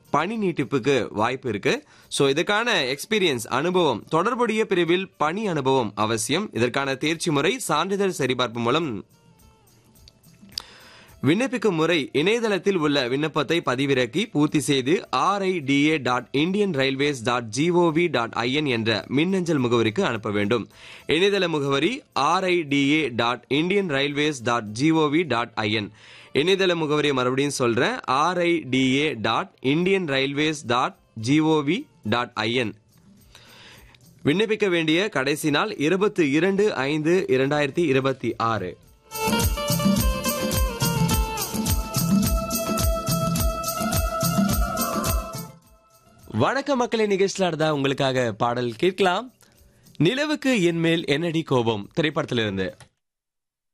பணி நீட்டிப்புக்கு வாய்ப்பு இருக்கு ஸோ இதுக்கான எக்ஸ்பீரியன்ஸ் அனுபவம் தொடர்புடைய பிரிவில் பணி அனுபவம் அவசியம் இதற்கான தேர்ச்சி முறை சான்றிதழ் சரிபார்ப்பு மூலம் விண்ணப்பிக்கும் முறை இணையதளத்தில் உள்ள விண்ணப்பத்தை பதிவிறக்கி பூர்த்தி செய்து RIDA dot Indian Railways dot GOV dot IN என்ற மின்னஞ்சல் முகவரிக்கு அனுப்ப வேண்டும் இணையதள முகவரி RIDA dot Indian Railways dot GOV dot IN இணையதள முகவரியை மறுபடியும் சொல்றேன் RIDA dot Indian Railways dot GOV dot IN விண்ணப்பிக்க வேண்டிய கடைசி நாள் இருபத்தி இரண்டு ஐந்து இரண்டாயிரத்தி இருபத்தி ஆறு வணக்க மக்களை நிகழ்ச்சியில் அடுத்தா உங்களுக்காக பாடல் கேட்கலாம் நிலவுக்கு என் மேல் என்னடி கோபம் திரைப்படத்திலிருந்து